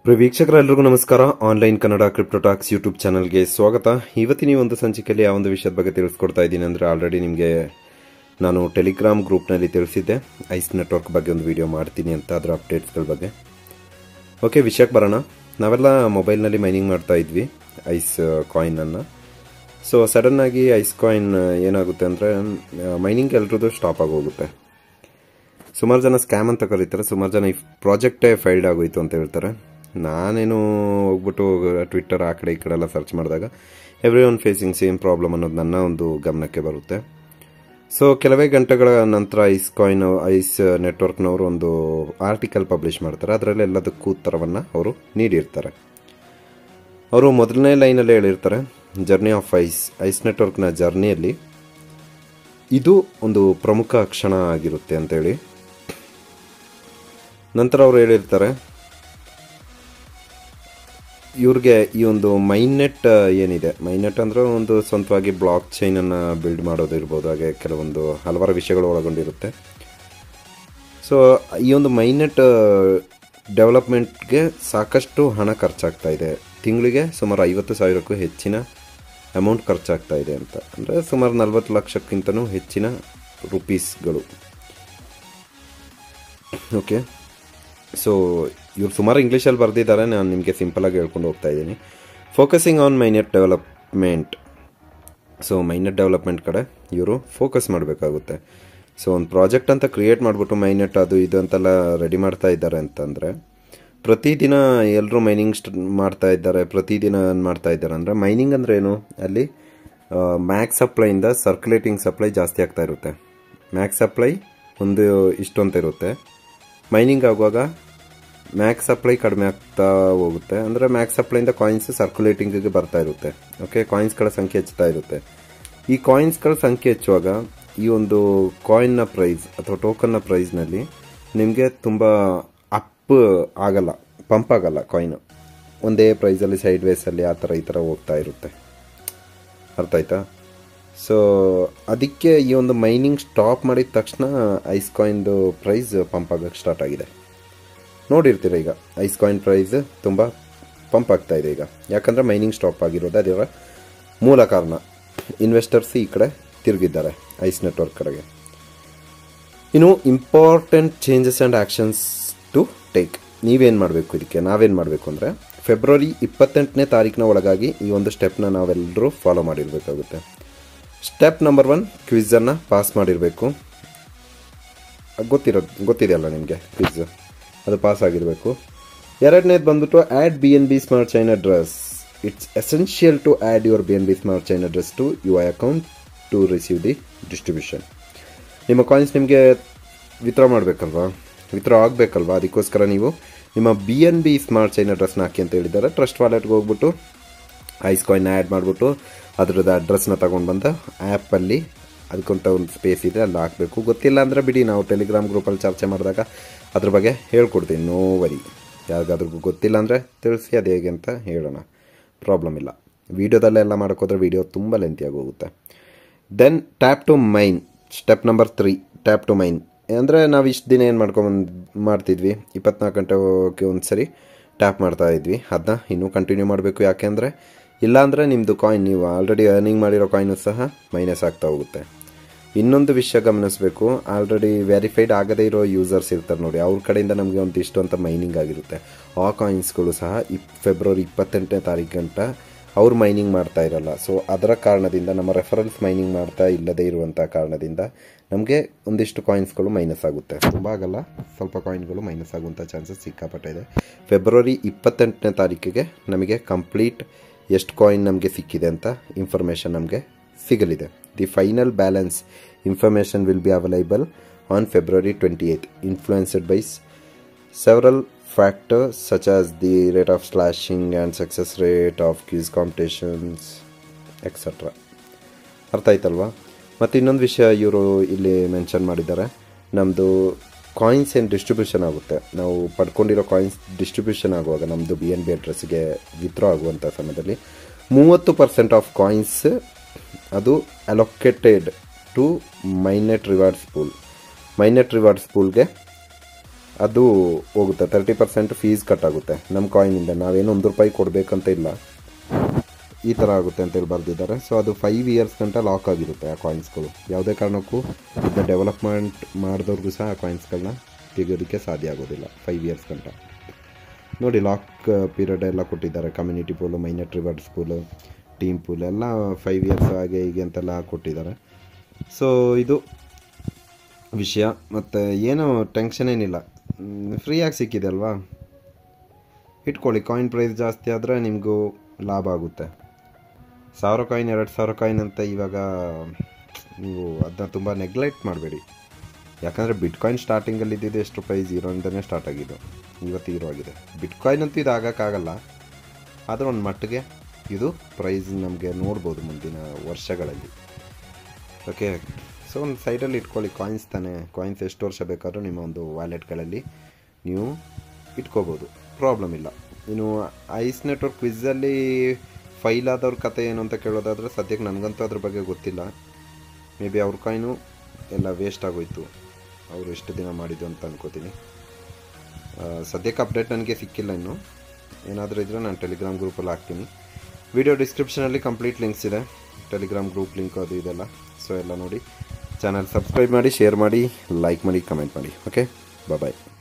ಪ್ರಿಯ ವೀಕ್ಷಕರೆಲ್ಲರಿಗೂ ನಮಸ್ಕಾರ online Kannada ಕ್ರಿಪ್ಟೋಟಾಕ್ಸ್ YouTube ಚಾನಲ್ಗೆ ಸ್ವಾಗತ ಇವತ್ತಿನ ಈ ಒಂದು ಸಂಚಿಕೆಯಲ್ಲಿ ಆ ಒಂದು ವಿಷಯದ ಬಗ್ಗೆ ತಿಳಿಸ್ಕೊಡ್ತಾ ಇದ್ದೀನಿ ಅಂದರೆ ಆಲ್ರೆಡಿ ನಿಮಗೆ ನಾನು ಟೆಲಿಗ್ರಾಮ್ ಗ್ರೂಪ್ನಲ್ಲಿ ತಿಳಿಸಿದ್ದೆ ಐಸ್ ನೆಟ್ವರ್ಕ್ ಬಗ್ಗೆ ಒಂದು ವಿಡಿಯೋ ಮಾಡ್ತೀನಿ ಅಂತ ಅದರ ಅಪ್ಡೇಟ್ಸ್ಗಳ ಬಗ್ಗೆ ಓಕೆ ವಿಷಯಕ್ಕೆ ಬರೋಣ ನಾವೆಲ್ಲ ಮೊಬೈಲ್ನಲ್ಲಿ ಮೈನಿಂಗ್ ಮಾಡ್ತಾ ಇದ್ವಿ ಐಸ್ ಕಾಯಿನನ್ನು ಸೊ ಸಡನ್ನಾಗಿ ಐಸ್ ಕಾಯಿನ್ ಏನಾಗುತ್ತೆ ಅಂದರೆ ಮೈನಿಂಗ್ ಎಲ್ರದ್ದು ಸ್ಟಾಪ್ ಆಗೋಗುತ್ತೆ ಸುಮಾರು ಜನ ಸ್ಕ್ಯಾಮ್ ಅಂತ ಕರೀತಾರೆ ಸುಮಾರು ಜನ ಈ ಪ್ರಾಜೆಕ್ಟೇ ಫೈಲ್ಡ್ ಆಗೋಯ್ತು ಅಂತ ಹೇಳ್ತಾರೆ ನಾನೇನು ಹೋಗ್ಬಿಟ್ಟು ಟ್ವಿಟ್ಟರ್ ಆ ಕಡೆ ಈ ಕಡೆ ಎಲ್ಲ ಸರ್ಚ್ ಮಾಡಿದಾಗ every one facing same problem ಅನ್ನೋದು ನನ್ನ ಒಂದು ಗಮನಕ್ಕೆ ಬರುತ್ತೆ ಸೊ ಕೆಲವೇ ಗಂಟೆಗಳ ನಂತರ ಐಸ್ ಕಾಯಿನ್ ಐಸ್ ನೆಟ್ವರ್ಕ್ನವರು ಒಂದು ಆರ್ಟಿಕಲ್ ಪಬ್ಲಿಷ್ ಮಾಡ್ತಾರೆ ಅದರಲ್ಲಿ ಎಲ್ಲದಕ್ಕೂ ಉತ್ತರವನ್ನು ಅವರು ನೀಡಿರ್ತಾರೆ ಅವರು ಮೊದಲನೇ ಲೈನಲ್ಲಿ ಹೇಳಿರ್ತಾರೆ ಜರ್ನಿ ಆಫ್ ಐಸ್ ಐಸ್ ನೆಟ್ವರ್ಕ್ನ ಜರ್ನಿಯಲ್ಲಿ ಇದು ಒಂದು ಪ್ರಮುಖ ಕ್ಷಣ ಆಗಿರುತ್ತೆ ಅಂತೇಳಿ ನಂತರ ಅವರು ಹೇಳಿರ್ತಾರೆ ಇವ್ರಿಗೆ ಈ ಒಂದು ಮೈನೆಟ್ ಏನಿದೆ ಮೈನೆಟ್ ಅಂದರೆ ಒಂದು ಸ್ವಂತವಾಗಿ ಬ್ಲಾಕ್ ಚೈನನ್ನು ಬಿಲ್ಡ್ ಮಾಡೋದಿರ್ಬೋದು ಹಾಗೆ ಕೆಲವೊಂದು ಹಲವಾರು ವಿಷಯಗಳು ಒಳಗೊಂಡಿರುತ್ತೆ ಸೊ ಈ ಒಂದು ಮೈನೆಟ್ ಡೆವಲಪ್ಮೆಂಟ್ಗೆ ಸಾಕಷ್ಟು ಹಣ ಖರ್ಚಾಗ್ತಾ ಇದೆ ತಿಂಗಳಿಗೆ ಸುಮಾರು ಐವತ್ತು ಸಾವಿರಕ್ಕೂ ಹೆಚ್ಚಿನ ಅಮೌಂಟ್ ಖರ್ಚಾಗ್ತಾ ಇದೆ ಅಂತ ಅಂದರೆ ಸುಮಾರು ನಲ್ವತ್ತು ಲಕ್ಷಕ್ಕಿಂತನೂ ಹೆಚ್ಚಿನ ರುಪೀಸ್ಗಳು ಓಕೆ ಸೊ ಇವ್ರು ಸುಮಾರು ಇಂಗ್ಲೀಷಲ್ಲಿ ಬರೆದಿದ್ದಾರೆ ನಾನು ನಿಮಗೆ ಸಿಂಪಲಾಗಿ ಹೇಳ್ಕೊಂಡು ಹೋಗ್ತಾ ಇದ್ದೀನಿ focusing on mainnet development so mainnet development ಕಡೆ ಇವರು ಫೋಕಸ್ ಮಾಡಬೇಕಾಗುತ್ತೆ ಸೊ ಒಂದು ಪ್ರಾಜೆಕ್ಟ್ ಅಂತ ಕ್ರಿಯೇಟ್ ಮಾಡಿಬಿಟ್ಟು ಮೈನೆಟ್ ಅದು ಇದು ಅಂತೆಲ್ಲ ರೆಡಿ ಮಾಡ್ತಾ ಇದ್ದಾರೆ ಅಂತಂದರೆ ಪ್ರತಿದಿನ ಎಲ್ಲರೂ ಮೈನಿಂಗ್ ಸ್ಟ ಮಾಡ್ತಾ ಇದ್ದಾರೆ ಪ್ರತಿದಿನ ಮಾಡ್ತಾ ಇದ್ದಾರೆ ಅಂದರೆ ಮೈನಿಂಗ್ ಅಂದರೆ ಏನು ಅಲ್ಲಿ ಮ್ಯಾಕ್ಸ್ ಸಪ್ಲೈಯಿಂದ ಸರ್ಕ್ಯುಲೇಟಿಂಗ್ ಸಪ್ಲೈ ಜಾಸ್ತಿ ಆಗ್ತಾ ಇರುತ್ತೆ ಮ್ಯಾಕ್ಸ್ ಸಪ್ಲೈ ಒಂದು ಇಷ್ಟು ಅಂತ ಇರುತ್ತೆ ಮೈನಿಂಗ್ ಆಗುವಾಗ ಮ್ಯಾಕ್ಸ್ ಸಪ್ಲೈ ಕಡಿಮೆ ಆಗ್ತಾ ಹೋಗುತ್ತೆ ಅಂದರೆ ಮ್ಯಾಕ್ಸ್ ಸಪ್ಲೈಯಿಂದ ಕಾಯಿನ್ಸ್ ಸರ್ಕ್ಯುಲೇಟಿಂಗಿಗೆ ಬರ್ತಾ ಇರುತ್ತೆ ಓಕೆ ಕಾಯಿನ್ಸ್ಗಳ ಸಂಖ್ಯೆ ಹೆಚ್ಚುತ್ತಾ ಇರುತ್ತೆ ಈ ಕಾಯಿನ್ಸ್ಗಳ ಸಂಖ್ಯೆ ಹೆಚ್ಚುವಾಗ ಈ ಒಂದು ಕಾಯಿನ್ನ ಪ್ರೈಸ್ ಅಥವಾ ಟೋಕನ್ನ ಪ್ರೈಸ್ನಲ್ಲಿ ನಿಮಗೆ ತುಂಬ ಅಪ್ ಆಗಲ್ಲ ಪಂಪ್ ಆಗಲ್ಲ ಕಾಯಿನ್ ಒಂದೇ ಪ್ರೈಸಲ್ಲಿ ಸೈಡ್ ವೇಸಲ್ಲಿ ಆ ಥರ ಈ ಥರ ಹೋಗ್ತಾ ಇರುತ್ತೆ ಅರ್ಥ ಆಯ್ತಾ ಸೊ ಅದಕ್ಕೆ ಈ ಒಂದು ಮೈನಿಂಗ್ ಸ್ಟಾಪ್ ಮಾಡಿದ ತಕ್ಷಣ ಐಸ್ ಕಾಯಿನ್ದು ಪ್ರೈಸ್ ಪಂಪ್ ಆಗೋಕ್ಕೆ ಸ್ಟಾರ್ಟ್ ಆಗಿದೆ ನೋಡಿರ್ತೀರ ಈಗ ಐಸ್ ಕಾಯಿನ್ ಪ್ರೈಸ್ ತುಂಬ ಪಂಪ್ ಆಗ್ತಾ ಇದೆ ಈಗ ಯಾಕಂದರೆ ಮೈನಿಂಗ್ ಸ್ಟಾಪ್ ಆಗಿರೋದು ಅದರ ಮೂಲ ಕಾರಣ ಇನ್ವೆಸ್ಟರ್ಸ್ ಈ ಕಡೆ ತಿರುಗಿದ್ದಾರೆ ಐಸ್ ನೆಟ್ವರ್ಕ್ ಕಡೆಗೆ ಇನ್ನು important changes and actions to take ನೀವೇನು ಮಾಡಬೇಕು ಇದಕ್ಕೆ ನಾವೇನು ಮಾಡಬೇಕು ಅಂದರೆ ಫೆಬ್ರವರಿ ಇಪ್ಪತ್ತೆಂಟನೇ ತಾರೀಕಿನ ಒಳಗಾಗಿ ಈ ಒಂದು ಸ್ಟೆಪ್ನ ನಾವೆಲ್ಲರೂ ಫಾಲೋ ಮಾಡಿರಬೇಕಾಗುತ್ತೆ ಸ್ಟೆಪ್ ನಂಬರ್ ಒನ್ ಕ್ವಿಝನ್ನು ಪಾಸ್ ಮಾಡಿರಬೇಕು ಗೊತ್ತಿರೋ ಗೊತ್ತಿದೆಯಲ್ಲ ನಿಮಗೆ ಕ್ವಿಝ್ ಅದು ಪಾಸ್ ಆಗಿರಬೇಕು ಎರಡನೇದು ಬಂದ್ಬಿಟ್ಟು add B N B smart chain address it's essential to add your B N B smart chain address to U I account to receive the distribution ನಿಮ್ಮ coins ನಿಮಗೆ ವಿತ್ಡ್ರಾ ಮಾಡಬೇಕಲ್ವಾ ವಿತ್ಡ್ರಾ ಆಗಬೇಕಲ್ವಾ ಅದಕ್ಕೋಸ್ಕರ ನೀವು ನಿಮ್ಮ B N B smart chain ಅಡ್ರೆಸ್ನ ಹಾಕಿ ಅಂತ ಹೇಳಿದ್ದಾರೆ ಟ್ರಸ್ಟ್ ವಾಲೆಟ್ಗೆ ಹೋಗ್ಬಿಟ್ಟು ಐಸ್ ಕಾಯಿನ್ ಆ್ಯಡ್ ಮಾಡಿಬಿಟ್ಟು ಅದರದ್ದು ಅಡ್ರೆಸ್ನ ತಗೊಂಡು ಬಂದು ಆ್ಯಪಲ್ಲಿ ಅದಕ್ಕೊಂತ ಒಂದು ಸ್ಪೇಸ್ ಇದೆ ಅಲ್ಲಿ ಹಾಕಬೇಕು ಗೊತ್ತಿಲ್ಲ ಅಂದರೆ ಬಿಡಿ ನಾವು ಟೆಲಿಗ್ರಾಮ್ ಗ್ರೂಪಲ್ಲಿ ಚರ್ಚೆ ಮಾಡಿದಾಗ ಅದ್ರ ಬಗ್ಗೆ ಹೇಳ್ಕೊಡ್ತೀನಿ ನೋ ವರಿ ಯಾರಿಗಾದ್ರೂ ಗೊತ್ತಿಲ್ಲ ಅಂದರೆ ತಿಳಿಸಿ ಅದು ಹೇಗೆ ಅಂತ ಹೇಳೋಣ ಪ್ರಾಬ್ಲಮ್ ಇಲ್ಲ ವೀಡಿಯೋದಲ್ಲೆಲ್ಲ ಮಾಡೋಕ್ಕೋದ್ರೆ ವೀಡಿಯೋ ತುಂಬ ಲೆಂತಿಯಾಗಿ ಹೋಗುತ್ತೆ then tap to mine step number three tap to mine ಅಂದರೆ ನಾವು ಇಷ್ಟು ದಿನ ಏನು ಮಾಡ್ಕೊಂಬಂದು ಮಾಡ್ತಿದ್ವಿ ಇಪ್ಪತ್ನಾಲ್ಕು ಗಂಟೆ ಹೋಗಿ ಒಂದು ಸರಿ ಟ್ಯಾಪ್ ಮಾಡ್ತಾ ಇದ್ವಿ ಅದನ್ನ ಇನ್ನೂ ಕಂಟಿನ್ಯೂ ಮಾಡಬೇಕು ಯಾಕೆಂದರೆ ಇಲ್ಲಾಂದರೆ ನಿಮ್ಮದು ಕಾಯಿನ್ ನೀವು ಆಲ್ರೆಡಿ ಅರ್ನಿಂಗ್ ಮಾಡಿರೋ ಕಾಯಿನು ಸಹ ಮೈನಸ್ ಆಗ್ತಾ ಹೋಗುತ್ತೆ ಇನ್ನೊಂದು ವಿಷಯ ಗಮನಿಸಬೇಕು ಆಲ್ರೆಡಿ ವೆರಿಫೈಡ್ ಆಗದೇ ಇರೋ ಯೂಸರ್ಸ್ ಇರ್ತಾರೆ ನೋಡಿ ಅವ್ರ ಕಡೆಯಿಂದ ನಮಗೆ ಒಂದು ಇಷ್ಟು ಅಂತ ಮೈನಿಂಗ್ ಆಗಿರುತ್ತೆ ಆ ಕಾಯಿನ್ಸ್ಗಳು ಸಹ ಇಪ್ ಫೆಬ್ರವರಿ ಇಪ್ಪತ್ತೆಂಟನೇ ತಾರೀಕು ಗಂಟ ಅವ್ರು ಮೈನಿಂಗ್ ಮಾಡ್ತಾ ಇರಲ್ಲ ಸೊ ಅದರ ಕಾರಣದಿಂದ ನಮ್ಮ ರೆಫರೆನ್ಸ್ ಮೈನಿಂಗ್ ಮಾಡ್ತಾ ಇಲ್ಲದೇ ಇರುವಂಥ ಕಾರಣದಿಂದ ನಮಗೆ ಒಂದಿಷ್ಟು ಕಾಯಿನ್ಸ್ಗಳು ಮೈನಸ್ ಆಗುತ್ತೆ ತುಂಬ ಆಗಲ್ಲ ಸ್ವಲ್ಪ ಕಾಯಿನ್ಗಳು ಮೈನಸ್ ಆಗುವಂಥ ಚಾನ್ಸಸ್ ಸಿಕ್ಕಾಪಟ್ಟೆ ಇದೆ ಫೆಬ್ರವರಿ ಇಪ್ಪತ್ತೆಂಟನೇ ತಾರೀಕಿಗೆ ನಮಗೆ ಕಂಪ್ಲೀಟ್ ಎಷ್ಟು ಕಾಯಿನ್ ನಮಗೆ ಸಿಕ್ಕಿದೆ ಅಂತ ಇನ್ಫಾರ್ಮೇಷನ್ ನಮಗೆ ಸಿಗಲಿದೆ the final balance information will be available on February twenty eight influenced by several factors such as the rate of slashing and success rate of quiz competitions etcetera ಅರ್ಥ ಆಯ್ತಲ್ವಾ ಮತ್ತು ಇನ್ನೊಂದು ವಿಷಯ ಇವರು ಇಲ್ಲಿ ಮೆನ್ಷನ್ ಮಾಡಿದ್ದಾರೆ ನಮ್ಮದು ಕಾಯಿನ್ಸ್ ಏನು ಡಿಸ್ಟ್ರಿಬ್ಯೂಷನ್ ಆಗುತ್ತೆ ನಾವು ಪಡ್ಕೊಂಡಿರೋ ಕಾಯಿನ್ಸ್ ಡಿಸ್ಟ್ರಿಬ್ಯೂಷನ್ ಆಗುವಾಗ ನಮ್ಮದು ಬಿ ಎನ್ ಬಿ ಅಡ್ರೆಸ್ಗೆ ವಿತ್ಡ್ರಾ ಆಗುವಂಥ ಸಮಯದಲ್ಲಿ ಮೂವತ್ತು ಪರ್ಸೆಂಟ್ ಆಫ್ ಕಾಯಿನ್ಸ್ ಅದು allocated to mainnet rewards pool mainnet rewards ಪೂಲ್ಗೆ ಅದು ಹೋಗುತ್ತೆ ತರ್ಟಿ ಪರ್ಸೆಂಟ್ ಫೀಸ್ ಕಟ್ ಆಗುತ್ತೆ ನಮ್ಮ ಕಾಯಿನಿಂದ ನಾವೇನು ಒಂದು ರೂಪಾಯಿ ಕೊಡಬೇಕಂತ ಇಲ್ಲ ಈ ಥರ ಆಗುತ್ತೆ ಅಂತೇಳಿ ಬರೆದಿದ್ದಾರೆ ಸೊ ಅದು ಫೈವ್ ಇಯರ್ಸ್ ಗಂಟ ಲಾಕ್ ಆಗಿರುತ್ತೆ ಆ ಕಾಯಿನ್ಸ್ಗಳು ಯಾವುದೇ ಕಾರಣಕ್ಕೂ ಇದನ್ನ ಡೆವಲಪ್ಮೆಂಟ್ ಮಾಡಿದವ್ರಿಗೂ ಸಹ ಆ ಕಾಯಿನ್ಸ್ಗಳನ್ನ ತೆಗೆಯೋದಕ್ಕೆ ಸಾಧ್ಯ ಆಗೋದಿಲ್ಲ ಫೈವ್ ಇಯರ್ಸ್ ಗಂಟ ನೋಡಿ ಲಾಕ್ ಪೀರಿಯಡ್ ಎಲ್ಲ ಕೊಟ್ಟಿದ್ದಾರೆ community pool mainnet rewards pool team pool ಎಲ್ಲ ಫೈವ್ ಇಯರ್ಸ್ ಹಾಗೆ ಹೀಗೆ ಅಂತೆಲ್ಲ ಕೊಟ್ಟಿದ್ದಾರೆ ಸೊ ಇದು ವಿಷಯ ಮತ್ತು ಏನು ಟೆನ್ಷನ್ ಏನಿಲ್ಲ ಫ್ರೀಯಾಗಿ ಸಿಕ್ಕಿದೆ ಅಲ್ವಾ ಇಟ್ಕೊಳ್ಳಿ ಕಾಯಿನ್ ಪ್ರೈಸ್ ಜಾಸ್ತಿ ಆದರೆ ನಿಮಗೂ ಲಾಭ ಆಗುತ್ತೆ ಸಾವಿರ ಕಾಯಿನ್ ಎರಡು ಸಾವಿರ ಕಾಯಿನ್ ಅಂತ ಇವಾಗ ನೀವು ಅದನ್ನ ತುಂಬ ನೆಗ್ಲೆಕ್ಟ್ ಮಾಡಬೇಡಿ ಯಾಕಂದರೆ ಬಿಟ್ ಕಾಯಿನ್ ಸ್ಟಾರ್ಟಿಂಗಲ್ಲಿ ಇದ್ದಿದ್ದು ಎಷ್ಟು ರೂಪಾಯಿ ಜೀರೋಯಿಂದನೇ ಸ್ಟಾರ್ಟ್ ಆಗಿದ್ದು ಇವತ್ತು ಹೀರೋ ಆಗಿದೆ ಬಿಟ್ ಕಾಯಿನ್ ಅಂತೂ ಇದು ಆಗೋಕ್ಕಾಗಲ್ಲ ಆದರೆ ಒಂದು ಮಟ್ಟಿಗೆ ಇದು ಪ್ರೈಸ್ ನಮಗೆ ನೋಡ್ಬೋದು ಮುಂದಿನ ವರ್ಷಗಳಲ್ಲಿ ಓಕೆ ಸೊ ಒಂದು ಸೈಡಲ್ಲಿ ಇಟ್ಕೊಳ್ಳಿ ಕಾಯಿನ್ಸ್ ತಾನೇ ಕಾಯಿನ್ಸ್ ಎಷ್ಟು ವರ್ಷ ಬೇಕಾದರೂ ನಿಮ್ಮ ಒಂದು ವ್ಯಾಲೆಟ್ಗಳಲ್ಲಿ ನೀವು ಇಟ್ಕೋಬೋದು ಪ್ರಾಬ್ಲಮ್ ಇಲ್ಲ ಇನ್ನು ಐಸ್ ನೆಟ್ವರ್ಕ್ ಕ್ವಿಝಲ್ಲಿ ಫೈಲ್ ಆದವ್ರ ಕತೆ ಏನು ಅಂತ ಕೇಳೋದಾದರೆ ಸದ್ಯಕ್ಕೆ ನನಗಂತೂ ಅದ್ರ ಬಗ್ಗೆ ಗೊತ್ತಿಲ್ಲ ಮೇ ಬಿ ಅವ್ರ ಕಾಯಿನು ಎಲ್ಲ ವೇಸ್ಟ್ ಆಗೋಯ್ತು ಅವರು ಎಷ್ಟು ದಿನ ಮಾಡಿದ್ದು ಅಂತ ಅನ್ಕೋತೀನಿ ಆ, ಸದ್ಯಕ್ಕೆ ಅಪ್ಡೇಟ್ ನನಗೆ ಸಿಕ್ಕಿಲ್ಲ ಇನ್ನು ಏನಾದರೂ ಇದ್ದರೆ ನಾನು ಟೆಲಿಗ್ರಾಮ್ ಗ್ರೂಪಲ್ಲಿ ಹಾಕ್ತೀನಿ ವಿಡಿಯೋ ಡಿಸ್ಕ್ರಿಪ್ಷನಲ್ಲಿ ಕಂಪ್ಲೀಟ್ ಲಿಂಕ್ಸ್ ಇದೆ ಟೆಲಿಗ್ರಾಮ್ ಗ್ರೂಪ್ ಲಿಂಕ್ ಅದು ಇದೆಲ್ಲ ಸೊ ಎಲ್ಲ ನೋಡಿ ಚಾನಲ್ ಸಬ್ಸ್ಕ್ರೈಬ್ ಮಾಡಿ ಶೇರ್ ಮಾಡಿ ಲೈಕ್ ಮಾಡಿ ಕಮೆಂಟ್ ಮಾಡಿ ಓಕೆ ಬಾಯ್